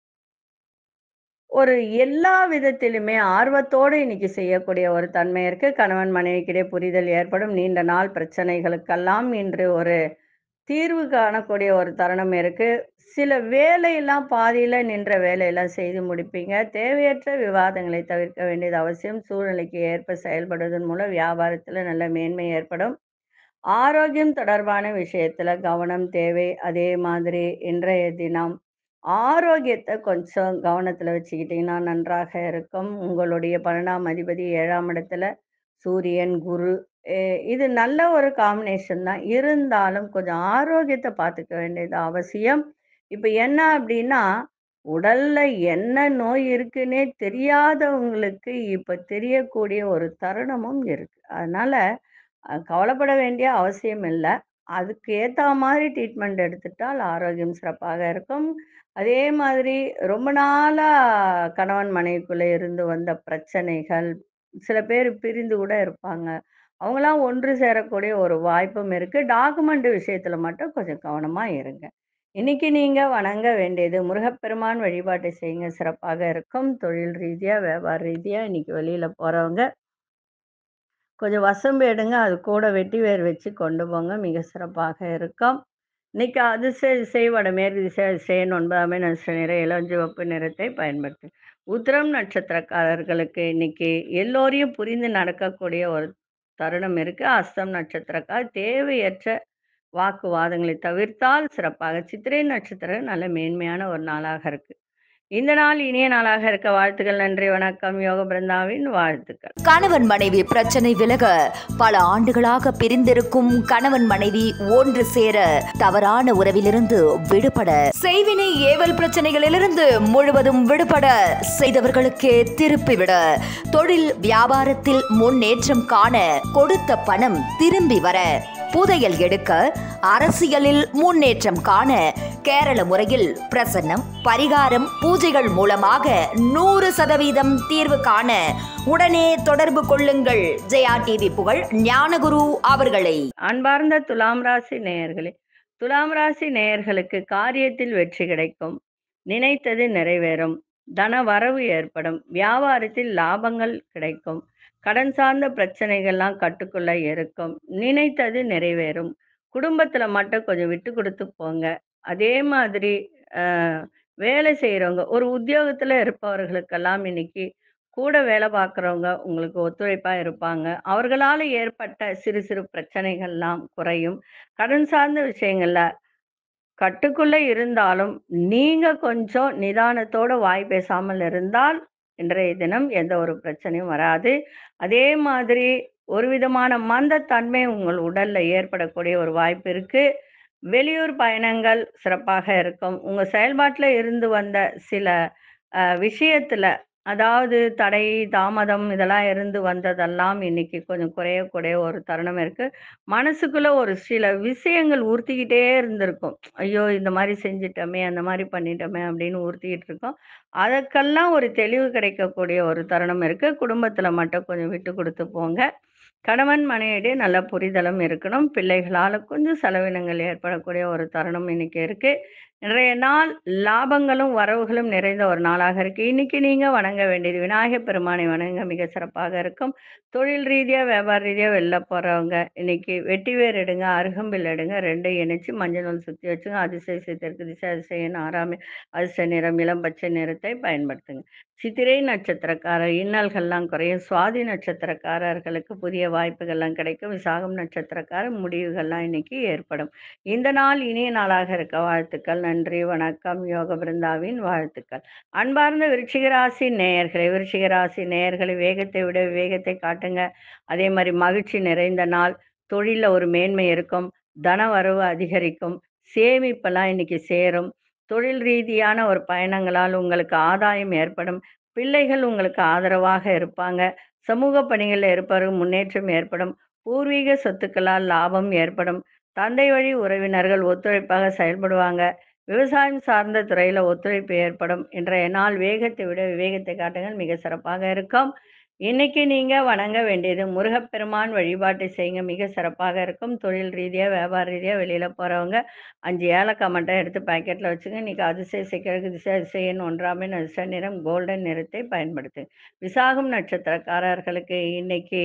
[SPEAKER 1] ஒரு எல்லா விதத்திலுமே ஆர்வத்தோடு இன்னைக்கு செய்யக்கூடிய ஒரு தன்மை இருக்கு கணவன் மனைவிக்கிடையே புரிதல் ஏற்படும் நீண்ட நாள் பிரச்சனைகளுக்கெல்லாம் இன்று ஒரு தீர்வு காணக்கூடிய ஒரு தருணம் இருக்கு சில வேலையெல்லாம் பாதியில நின்ற வேலையெல்லாம் செய்து முடிப்பீங்க தேவையற்ற விவாதங்களை தவிர்க்க வேண்டியது அவசியம் சூழ்நிலைக்கு ஏற்ப செயல்படுவதன் மூலம் வியாபாரத்துல நல்ல மேன்மை ஏற்படும் ஆரோக்கியம் தொடர்பான விஷயத்துல கவனம் தேவை அதே மாதிரி இன்றைய தினம் ஆரோக்கியத்தை கொஞ்சம் கவனத்துல வச்சுக்கிட்டீங்கன்னா நன்றாக இருக்கும் உங்களுடைய பன்னெண்டாம் அதிபதி ஏழாம் இடத்துல சூரியன் குரு அஹ் இது நல்ல ஒரு காம்பினேஷன் தான் இருந்தாலும் கொஞ்சம் ஆரோக்கியத்தை பார்த்துக்க வேண்டியது அவசியம் இப்போ என்ன அப்படின்னா உடல்ல என்ன நோய் இருக்குன்னே தெரியாதவங்களுக்கு இப்ப தெரியக்கூடிய ஒரு தருணமும் இருக்கு அதனால அஹ், கவலைப்பட வேண்டிய அவசியம் இல்லை அதுக்கு ஏத்த மாதிரி ட்ரீட்மெண்ட் எடுத்துட்டால் ஆரோக்கியம் சிறப்பாக இருக்கும் அதே மாதிரி ரொம்ப நாளா கணவன் மனைவிக்குள்ள இருந்து வந்த பிரச்சனைகள் சில பேர் பிரிந்து கூட இருப்பாங்க அவங்களாம் ஒன்று சேரக்கூடிய ஒரு வாய்ப்பும் இருக்கு டாக்குமெண்ட் விஷயத்துல மட்டும் கொஞ்சம் கவனமா இருங்க இன்னைக்கு நீங்க வணங்க வேண்டியது முருகப்பெருமான் வழிபாட்டை செய்யுங்க சிறப்பாக இருக்கும் தொழில் ரீதியா வியாபார ரீதியா இன்னைக்கு வெளியில போறவங்க கொஞ்சம் வசம்பு எடுங்க அது கூட வெட்டி வேர் வச்சு கொண்டு போங்க மிக சிறப்பாக இருக்கும் இன்னைக்கு அதிசய திசை வடமேற்கு திசை அதிசயன் ஒன்பதாமே நட்சத்திர நிற இளஞ்சிவப்பு நிறத்தை பயன்படுத்து உத்திரம் நட்சத்திரக்காரர்களுக்கு இன்னைக்கு எல்லோரையும் புரிந்து நடக்கக்கூடிய ஒரு தருணம் இருக்கு அஸ்தம் நட்சத்திரக்கார் தேவையற்ற வாக்குவாதங்களை தவிர்த்தால் சிறப்பாக சித்திரை நட்சத்திரம் நல்ல மேன்மையான ஒரு நாளாக இருக்கு இந்த நாள் இனிய நாளாக இருக்க வாழ்த்துக்கள் நன்றி வணக்கம் யோக பிருந்தாவின் வாழ்த்துக்கள்
[SPEAKER 2] கணவன் மனைவி பிரச்சனை விலக பல ஆண்டுகளாக பிரிந்திருக்கும் கணவன் மனைவி ஒன்று சேர தவறான உறவிலிருந்து விடுபட செய்வினை ஏவல் பிரச்சனைகளிலிருந்து முழுவதும் விடுபட செய்தவர்களுக்கே திருப்பிவிட தொழில் வியாபாரத்தில் முன்னேற்றம் காண கொடுத்த பணம் திரும்பி வர புதையல் எடுக்க அரசியலில் முன்னேற்றம் காண கேரள முறையில் பிரசன்னம் பரிகாரம் பூஜைகள் மூலமாக நூறு சதவீதம் தீர்வு காண உடனே தொடர்பு கொள்ளுங்கள் ஜெயா டிவி புகழ் ஞானகுரு அவர்களை
[SPEAKER 1] அன்பார்ந்த துலாம் ராசி நேயர்களே துலாம் ராசி நேயர்களுக்கு காரியத்தில் வெற்றி கிடைக்கும் நினைத்தது நிறைவேறும் தன வரவு ஏற்படும் வியாபாரத்தில் லாபங்கள் கிடைக்கும் கடன் சார்ந்த பிரச்சனைகள்லாம் கட்டுக்குள்ள இருக்கும் நினைத்தது நிறைவேறும் குடும்பத்துல மட்டும் கொஞ்சம் விட்டு கொடுத்து போங்க அதே மாதிரி ஆஹ், வேலை செய்யறவங்க ஒரு உத்தியோகத்துல இருப்பவர்களுக்கெல்லாம் இன்னைக்கு கூட வேலை பார்க்குறவங்க உங்களுக்கு ஒத்துழைப்பா இருப்பாங்க அவர்களால ஏற்பட்ட சிறு சிறு பிரச்சனைகள்லாம் குறையும் கடன் சார்ந்த விஷயங்கள்ல கட்டுக்குள்ள இருந்தாலும் நீங்க கொஞ்சம் நிதானத்தோட வாய் பேசாமல் இருந்தால் இன்றைய தினம் எந்த ஒரு பிரச்சனையும் வராது அதே மாதிரி ஒரு விதமான மந்தத்தன்மை உங்கள் உடல்ல ஏற்படக்கூடிய ஒரு வாய்ப்பு இருக்கு வெளியூர் பயணங்கள் சிறப்பாக இருக்கும் உங்க செயல்பாட்டுல இருந்து வந்த சில அஹ், விஷயத்துல அதாவது தடை தாமதம் இதெல்லாம் இருந்து வந்ததெல்லாம் இன்னைக்கு கொஞ்சம் குறையக்கூடிய ஒரு தருணம் இருக்கு மனசுக்குள்ள ஒரு சில விஷயங்கள் உறுத்திக்கிட்டே இருந்திருக்கும் ஐயோ இந்த மாதிரி செஞ்சிட்டோமே அந்த மாதிரி பண்ணிட்டோமே அப்படின்னு உறுத்திக்கிட்டு இருக்கோம் அதற்கெல்லாம் ஒரு தெளிவு கிடைக்கக்கூடிய ஒரு தருணம் இருக்கு குடும்பத்துல மட்டும் கொஞ்சம் விட்டு கொடுத்து போங்க கணவன் மனைவியிடையே நல்ல புரிதலும் இருக்கணும் பிள்ளைகளால கொஞ்சம் செலவினங்கள் ஏற்படக்கூடிய ஒரு தருணம் இன்னைக்கு இருக்கு இன்றைய நாள் லாபங்களும் வரவுகளும் நிறைந்த ஒரு நாளாக இருக்கு இன்னைக்கு நீங்க வணங்க வேண்டியது விநாயகர் பெருமானை வணங்க மிக சிறப்பாக இருக்கும் தொழில் ரீதியா வியாபார ரீதியா வெளில போறவங்க இன்னைக்கு வெட்டி வேர் எடுங்க அருகம்பில் எடுங்க ரெண்டையும் இணைச்சு மஞ்சள் நூல் சுத்தி வச்சுங்க அதிசய சித்திற்கு திசை அதிசயன் ஆறாமை அதிர்ஷ்ட நிறம் இளம் பச்சை நிறத்தை பயன்படுத்துங்க சித்திரை நட்சத்திரக்காரர் இன்னல்கள்லாம் குறையும் சுவாதி நட்சத்திரக்காரர்களுக்கு புதிய வாய்ப்புகள்லாம் கிடைக்கும் விசாகம் நட்சத்திரக்காரர் முடிவுகள்லாம் இன்னைக்கு ஏற்படும் இந்த நாள் இனிய நாளாக இருக்க வாழ்த்துக்கள் நன்றி வணக்கம் யோக பிருந்தாவின் வாழ்த்துக்கள் அன்பார்ந்த விருச்சிக ராசி நேயர்களை விருச்சிக ராசி நேயர்களை வேகத்தை விட விவேகத்தை காட்டுங்க அதே மாதிரி மகிழ்ச்சி நிறைந்த நாள் தொழில ஒரு மேன்மை இருக்கும் தன வரவு அதிகரிக்கும் சேமிப்பெல்லாம் இன்னைக்கு சேரும் தொழில் ரீதியான ஒரு பயணங்களால் உங்களுக்கு ஆதாயம் ஏற்படும் பிள்ளைகள் உங்களுக்கு ஆதரவாக இருப்பாங்க சமூக பணிகளில் இருப்பவர்கள் முன்னேற்றம் ஏற்படும் பூர்வீக சொத்துக்களால் லாபம் ஏற்படும் தந்தை வழி உறவினர்கள் ஒத்துழைப்பாக செயல்படுவாங்க விவசாயம் சார்ந்த துறையில ஒத்துழைப்பு ஏற்படும் இன்றைய நாள் வேகத்தை விட விவேகத்தை காட்டுங்கள் மிக சிறப்பாக இருக்கும் இன்னைக்கு நீங்க வணங்க வேண்டியது முருகப்பெருமான் வழிபாட்டை செய்யுங்க மிக சிறப்பாக இருக்கும் தொழில் ரீதியா வியாபார ரீதியா வெளியில போறவங்க அஞ்சு ஏலக்காய் மட்டும் எடுத்து பாக்கெட்ல வச்சுங்க இன்னைக்கு அதிசய சிக்கலுக்கு திசை அதிசயன் ஒன்றாமின் அதிர்ஷ்ட நிறம் கோல்டன் நிறத்தை பயன்படுத்து விசாகம் நட்சத்திரக்காரர்களுக்கு இன்னைக்கு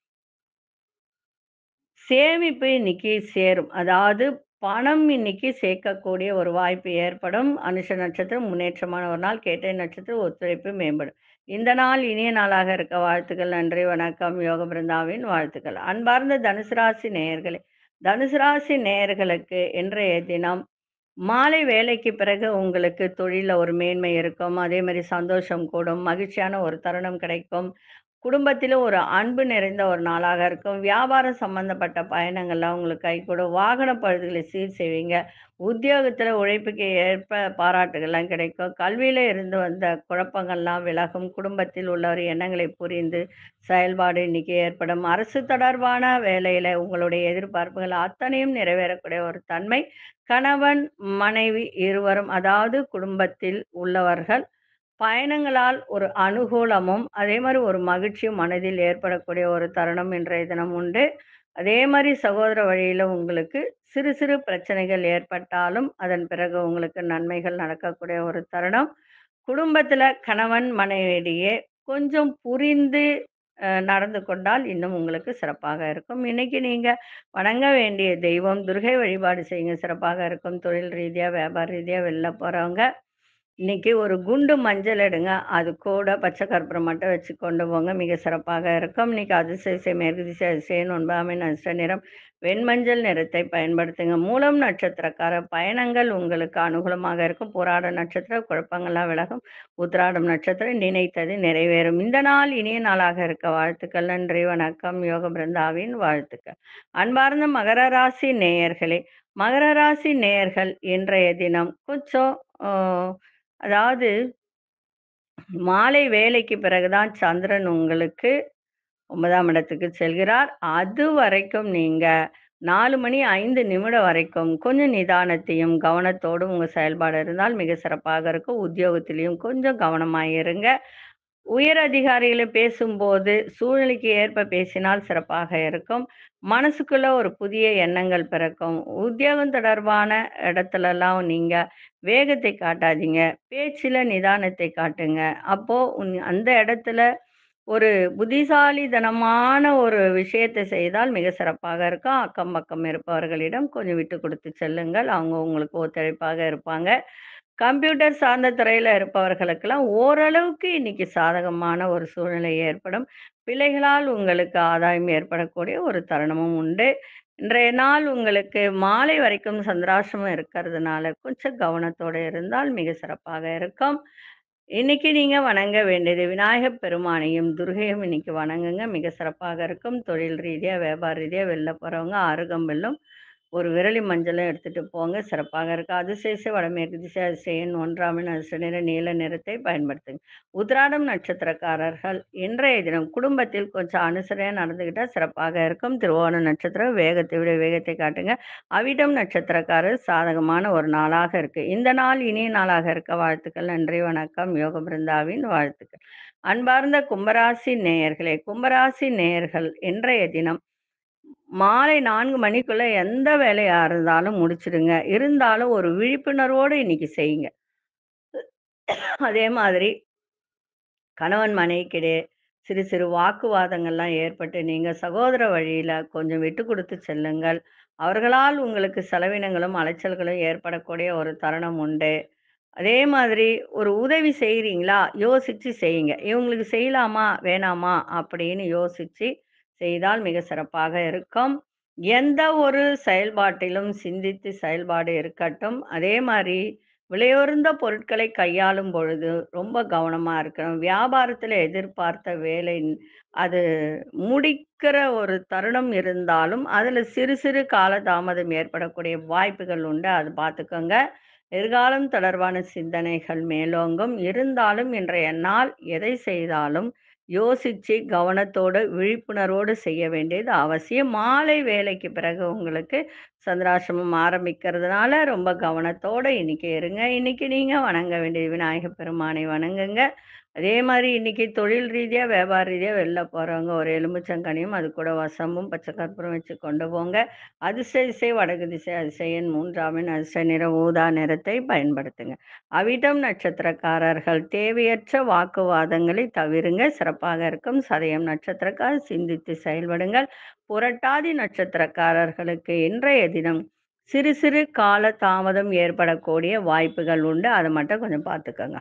[SPEAKER 1] சேமிப்பு இன்னைக்கு சேரும் அதாவது பணம் இன்னைக்கு சேர்க்கக்கூடிய ஒரு வாய்ப்பு ஏற்படும் அனுஷ நட்சத்திரம் முன்னேற்றமான ஒரு நாள் கேட்டை நட்சத்திரம் ஒத்துழைப்பு மேம்படும் இந்த நாள் இனிய நாளாக இருக்க வாழ்த்துக்கள் நன்றி வணக்கம் யோக பிருந்தாவின் வாழ்த்துக்கள் அன்பார்ந்த தனுசு ராசி நேயர்களே தனுசு ராசி நேயர்களுக்கு இன்றைய தினம் மாலை வேலைக்கு பிறகு உங்களுக்கு தொழில ஒரு மேன்மை இருக்கும் அதே மாதிரி சந்தோஷம் கூடும் மகிழ்ச்சியான ஒரு தருணம் கிடைக்கும் குடும்பத்திலும் ஒரு அன்பு நிறைந்த ஒரு நாளாக இருக்கும் வியாபாரம் சம்பந்தப்பட்ட பயணங்கள்லாம் உங்களுக்கு கைகூடும் வாகன பழுதுகளை சீர் செய்வீங்க உத்தியோகத்துல உழைப்புக்கு ஏற்ப பாராட்டுகள்லாம் கிடைக்கும் கல்வியில இருந்து வந்த குழப்பங்கள்லாம் விலகும் குடும்பத்தில் உள்ளவர் எண்ணங்களை புரிந்து செயல்பாடு இன்னைக்கு ஏற்படும் அரசு தொடர்பான வேலையில உங்களுடைய எதிர்பார்ப்புகள் அத்தனையும் நிறைவேறக்கூடிய ஒரு தன்மை கணவன் மனைவி இருவரும் அதாவது குடும்பத்தில் உள்ளவர்கள் பயணங்களால் ஒரு அனுகூலமும் அதே மாதிரி ஒரு மகிழ்ச்சியும் மனதில் ஏற்படக்கூடிய ஒரு தருணம் இன்றைய தினம் உண்டு அதே மாதிரி சகோதர வழியில உங்களுக்கு சிறு சிறு பிரச்சனைகள் ஏற்பட்டாலும் அதன் பிறகு உங்களுக்கு நன்மைகள் நடக்கக்கூடிய ஒரு தருணம் குடும்பத்துல கணவன் மனைவியிடையே கொஞ்சம் புரிந்து அஹ், நடந்து கொண்டால் இன்னும் உங்களுக்கு சிறப்பாக இருக்கும் இன்னைக்கு நீங்க வணங்க வேண்டிய தெய்வம் துர்கை வழிபாடு செய்யுங்க சிறப்பாக இருக்கும் தொழில் ரீதியா வியாபார ரீதியா வெளில போறவங்க இன்னைக்கு ஒரு குண்டு மஞ்சள் எடுங்க அது கூட பச்சை கற்பூரம் மட்டும் வச்சு கொண்டு போங்க மிக சிறப்பாக இருக்கும் இன்னைக்கு அதிசய மேற்கு திசை அதிசயம் ஒன்பதாமின் அதிர்ஷ்ட நிறம் வெண்மஞ்சள் நிறத்தை பயன்படுத்துங்க மூலம் நட்சத்திரக்கார பயணங்கள் உங்களுக்கு அனுகூலமாக இருக்கும் போராட நட்சத்திர குழப்பங்கள்லாம் விலகும் உத்திராடம் நட்சத்திரம் நினைத்தது நிறைவேறும் இந்த நாள் இனிய நாளாக இருக்க வாழ்த்துக்கள் நன்றி வணக்கம் யோக பிருந்தாவின் வாழ்த்துக்கள் அன்பார்ந்த மகர ராசி நேயர்களே மகர ராசி நேயர்கள் இன்றைய தினம் கொஞ்சம் ஆஹ், அதாவது மாலை வேலைக்கு பிறகுதான் சந்திரன் உங்களுக்கு ஒன்பதாம் இடத்துக்கு செல்கிறார் அது வரைக்கும் நீங்க நாலு மணி ஐந்து நிமிடம் வரைக்கும் கொஞ்சம் நிதானத்தையும் கவனத்தோடும் உங்க செயல்பாடு இருந்தால் மிக சிறப்பாக இருக்கும் உத்தியோகத்திலையும் கொஞ்சம் கவனமாக இருங்க உயர் அதிகாரிகளை பேசும்போது சூழ்நிலைக்கு ஏற்ப பேசினால் சிறப்பாக இருக்கும் மனசுக்குள்ள ஒரு புதிய எண்ணங்கள் பிறக்கும் உத்தியோகம் தொடர்பான இடத்துலலாம் நீங்க வேகத்தை காட்டாதீங்க பேச்சில நிதானத்தை காட்டுங்க அப்போ உன் அந்த இடத்துல ஒரு புத்திசாலித்தனமான ஒரு விஷயத்தை செய்தால் மிக சிறப்பாக இருக்கும் அக்கம் பக்கம் இருப்பவர்களிடம் கொஞ்சம் விட்டு கொடுத்து செல்லுங்கள் அவங்க உங்களுக்கு ஒத்துழைப்பாக இருப்பாங்க கம்ப்யூட்டர் சார்ந்த துறையில இருப்பவர்களுக்கெல்லாம் ஓரளவுக்கு இன்னைக்கு சாதகமான ஒரு சூழ்நிலை ஏற்படும் பிள்ளைகளால் உங்களுக்கு ஆதாயம் ஏற்படக்கூடிய ஒரு தருணமும் உண்டு இன்றைய நாள் உங்களுக்கு மாலை வரைக்கும் சந்திராசிரமம் இருக்கிறதுனால கொஞ்சம் கவனத்தோட இருந்தால் மிக சிறப்பாக இருக்கும் இன்னைக்கு நீங்க வணங்க வேண்டியது விநாயகப் பெருமானையும் துர்கையும் இன்னைக்கு வணங்குங்க மிக சிறப்பாக இருக்கும் தொழில் ரீதியா வியாபார ரீதியா வெளில போறவங்க அருகம்புல்லும் ஒரு விரலி மஞ்சளும் எடுத்துட்டு போங்க சிறப்பாக இருக்கு அதிசேஷ வடமேற்கு திசை அதிசயன் ஒன்றாமின் அதிர்ஷ்ட நிற நீல நிறத்தை பயன்படுத்துங்க உத்ராடம் நட்சத்திரக்காரர்கள் இன்றைய தினம் குடும்பத்தில் கொஞ்சம் அனுசரையா நடந்துக்கிட்டா சிறப்பாக இருக்கும் திருவோண நட்சத்திரம் வேகத்தை விட வேகத்தை காட்டுங்க அவிட்டம் நட்சத்திரக்காரர் சாதகமான ஒரு நாளாக இருக்கு இந்த நாள் இனிய நாளாக இருக்க வாழ்த்துக்கள் நன்றி வணக்கம் யோக பிருந்தாவின் வாழ்த்துக்கள் அன்பார்ந்த கும்பராசி நேயர்களே கும்பராசி நேயர்கள் இன்றைய தினம் மாலை நான்கு மணிக்குள்ள எந்த வேலையா இருந்தாலும் முடிச்சிடுங்க இருந்தாலும் ஒரு விழிப்புணர்வோடு இன்னைக்கு செய்யுங்க அதே மாதிரி கணவன் மனைவிக்கிடையே சிறு சிறு வாக்குவாதங்கள்லாம் ஏற்பட்டு நீங்க சகோதர வழியில கொஞ்சம் விட்டு கொடுத்து செல்லுங்கள் அவர்களால் உங்களுக்கு செலவினங்களும் அலைச்சல்களும் ஏற்படக்கூடிய ஒரு தருணம் உண்டு அதே மாதிரி ஒரு உதவி செய்கிறீங்களா யோசிச்சு செய்யுங்க இவங்களுக்கு செய்யலாமா வேணாமா அப்படின்னு யோசிச்சு செய்தால் மிக சிறப்பாக இருக்கும் எந்த ஒரு செயல்பாட்டிலும் சிந்தித்து செயல்பாடு இருக்கட்டும் அதே மாதிரி விலையுறந்த பொருட்களை கையாளும் பொழுது ரொம்ப கவனமா இருக்கணும் வியாபாரத்துல எதிர்பார்த்த வேலை அது முடிக்கிற ஒரு தருணம் இருந்தாலும் அதுல சிறு சிறு காலதாமதம் ஏற்படக்கூடிய வாய்ப்புகள் உண்டு அது பார்த்துக்கோங்க எதிர்காலம் தொடர்பான சிந்தனைகள் மேலோங்கும் இருந்தாலும் இன்றைய நாள் எதை செய்தாலும் யோசிச்சு கவனத்தோடு விழிப்புணர்வோடு செய்ய வேண்டியது அவசியம் மாலை வேலைக்கு பிறகு உங்களுக்கு சந்திராசிரமம் ஆரம்பிக்கிறதுனால ரொம்ப கவனத்தோட இன்னைக்கு இருங்க இன்னைக்கு நீங்க வணங்க வேண்டிய விநாயக பெருமானை வணங்குங்க அதே மாதிரி இன்னைக்கு தொழில் ரீதியா வியாபார ரீதியா வெளில போறவங்க ஒரு எலுமிச்சங்கனியும் அது கூட வசமும் பச்சை கற்பூரம் வச்சு கொண்டு போங்க அதிசய திசை வடக்கு திசை அதிசயன் மூன்றாமின் அதிசய நிற ஊதா நிறத்தை பயன்படுத்துங்க அவிட்டம் நட்சத்திரக்காரர்கள் தேவையற்ற வாக்குவாதங்களை தவிருங்க சிறப்பாக இருக்கும் சதயம் நட்சத்திரக்கார் சிந்தித்து செயல்படுங்கள் புரட்டாதி நட்சத்திரக்காரர்களுக்கு இன்றைய தினம் சிறு சிறு கால தாமதம் ஏற்படக்கூடிய வாய்ப்புகள் உண்டு அதை மட்டும் கொஞ்சம் பார்த்துக்கோங்க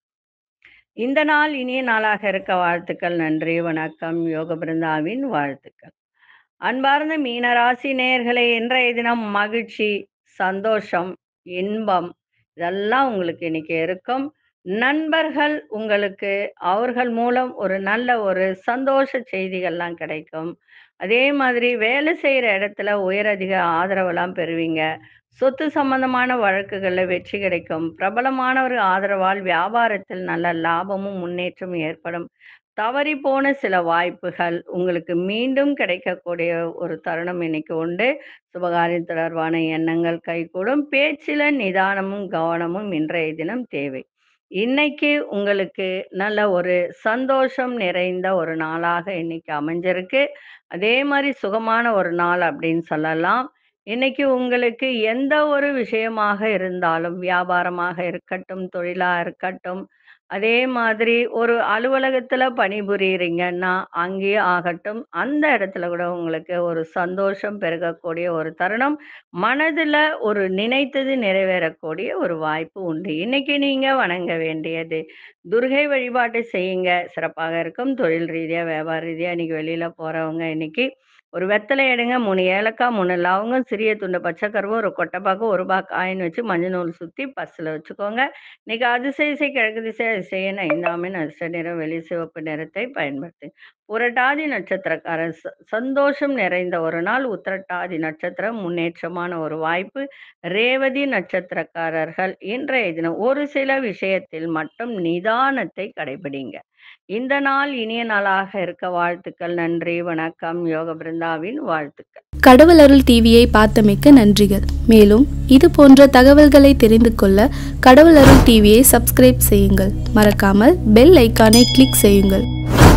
[SPEAKER 1] இந்த நாள் இனிய நாளாக இருக்க வாழ்த்துக்கள் நன்றி வணக்கம் யோக பிருந்தாவின் வாழ்த்துக்கள் அன்பார்ந்த மீனராசி நேயர்களே இன்றைய தினம் மகிழ்ச்சி சந்தோஷம் இன்பம் இதெல்லாம் உங்களுக்கு இன்னைக்கு இருக்கும் நண்பர்கள் உங்களுக்கு அவர்கள் மூலம் ஒரு நல்ல ஒரு சந்தோஷ செய்திகள்லாம் கிடைக்கும் அதே மாதிரி வேலை செய்கிற இடத்துல உயரதிக ஆதரவெல்லாம் பெறுவீங்க சொத்து சம்பந்தமான வழக்குகளில் வெற்றி கிடைக்கும் பிரபலமானவர் ஆதரவால் வியாபாரத்தில் நல்ல லாபமும் முன்னேற்றமும் ஏற்படும் தவறி போன சில வாய்ப்புகள் உங்களுக்கு மீண்டும் கிடைக்கக்கூடிய ஒரு தருணம் இன்னைக்கு உண்டு சுபகாரியம் தொடர்பான எண்ணங்கள் கைகூடும் பேச்சில நிதானமும் கவனமும் இன்றைய தினம் தேவை இன்னைக்கு உங்களுக்கு நல்ல ஒரு சந்தோஷம் நிறைந்த ஒரு நாளாக இன்னைக்கு அமைஞ்சிருக்கு அதே மாதிரி சுகமான ஒரு நாள் அப்படின்னு சொல்லலாம் இன்னைக்கு உங்களுக்கு எந்த ஒரு விஷயமாக இருந்தாலும் வியாபாரமாக இருக்கட்டும் தொழிலா இருக்கட்டும் அதே மாதிரி ஒரு அலுவலகத்துல பணிபுரியுறீங்கன்னா அங்கேயே ஆகட்டும் அந்த இடத்துல கூட உங்களுக்கு ஒரு சந்தோஷம் பெருகக்கூடிய ஒரு தருணம் மனதுல ஒரு நினைத்தது நிறைவேறக்கூடிய ஒரு வாய்ப்பு உண்டு இன்னைக்கு நீங்க வணங்க வேண்டியது துர்கை வழிபாட்டை செய்யுங்க சிறப்பாக இருக்கும் தொழில் ரீதியா வியாபார ரீதியா இன்னைக்கு வெளியில போறவங்க இன்னைக்கு ஒரு வெத்தலை எடுங்க மூணு ஏலக்காய் மூணு லவங்கம் சிறிய துண்டு பச்சைக்கருவும் ஒரு கொட்டைப்பாக்கு ஒரு ரூபா காயின் வச்சு மஞ்சள் நூல் சுற்றி பஸ்ஸில் வச்சுக்கோங்க இன்னைக்கு அதிசய திசை கிழக்கு திசை அதிசயன் ஐந்தாமின் அதிர்ஷ்ட நிறம் வெளி சிவப்பு நிறத்தை பயன்படுத்து புரட்டாதி நட்சத்திரக்காரர் ச- சந்தோஷம் நிறைந்த ஒரு நாள் உத்திரட்டாதி நட்சத்திரம் முன்னேற்றமான ஒரு வாய்ப்பு ரேவதி நட்சத்திரக்காரர்கள் இன்றைய தினம் ஒரு சில விஷயத்தில் மட்டும் நிதானத்தை கடைபிடிங்க இந்த நாள் இனிய நாளாக இருக்க வாழ்த்துக்கள் நன்றி வணக்கம் யோக பிருந்தாவின் வாழ்த்துக்கள்
[SPEAKER 3] கடவுள் அருள் டிவியை பார்த்தமைக்க நன்றிகள் மேலும் இது போன்ற தகவல்களை தெரிந்து கொள்ள கடவுள் அருள் டிவியை சப்ஸ்கிரைப் செய்யுங்கள் மறக்காமல் பெல் ஐக்கானை கிளிக் செய்யுங்கள்